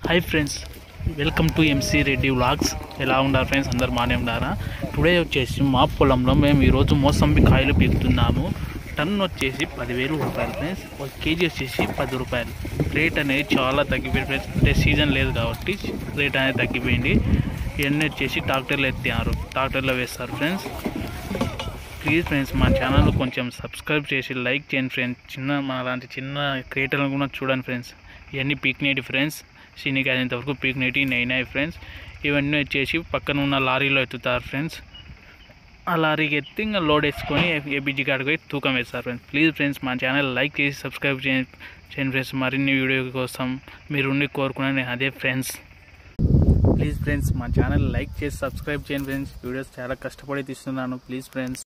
hi friends welcome to MC Reddy vlogs ఎలా ఉన్నారు friends అందరు బాగానే ఉన్నారా టుడే వచ్చేసి మా పొలంలో మేము ఈరోజు మోసంబి కాయలు పీకుతున్నాము టన్ వచ్చేసి పదివేలు రూపాయలు ఫ్రెండ్స్ ఒక కేజీ వచ్చేసి పది రూపాయలు రేట్ అనేది చాలా తగ్గిపోయింది ఫ్రెండ్స్ అంటే సీజన్ లేదు కాబట్టి రేట్ అనేది తగ్గిపోయింది ఇవన్నీ వచ్చేసి ట్రాక్టర్లు ఎత్తారు ట్రాక్టర్లో వేస్తారు ఫ్రెండ్స్ ప్లీజ్ ఫ్రెండ్స్ మా ఛానల్ కొంచెం సబ్స్క్రైబ్ చేసి లైక్ చేయండి ఫ్రెండ్స్ చిన్న మా లాంటి చిన్న క్రియేటర్లను కూడా చూడండి ఫ్రెండ్స్ ఇవన్నీ పీక్నేటి ఫ్రెండ్స్ సీనికాయ ఇంతవరకు పీక్నేటి నైనాయి ఫ్రెండ్స్ ఇవన్నీ వచ్చేసి పక్కన ఉన్న లారీలో ఎత్తుతారు ఫ్రెండ్స్ ఆ లారీకి ఎత్తి ఇంకా లోడ్ వేసుకొని ఏబీజీ కాడికి పోయి తూకం వేస్తారు ఫ్రెండ్స్ ప్లీజ్ ఫ్రెండ్స్ మా ఛానల్ లైక్ చేసి సబ్స్క్రైబ్ చేయండి చేయండి ఫ్రెండ్స్ మరిన్ని వీడియో కోసం మీరు ఉండి కోరుకున్నాను నేను అదే ఫ్రెండ్స్ ప్లీజ్ ఫ్రెండ్స్ మా ఛానల్ లైక్ చేసి సబ్స్క్రైబ్ చేయండి ఫ్రెండ్స్ వీడియోస్ చాలా కష్టపడి తీస్తున్నాను ప్లీజ్ ఫ్రెండ్స్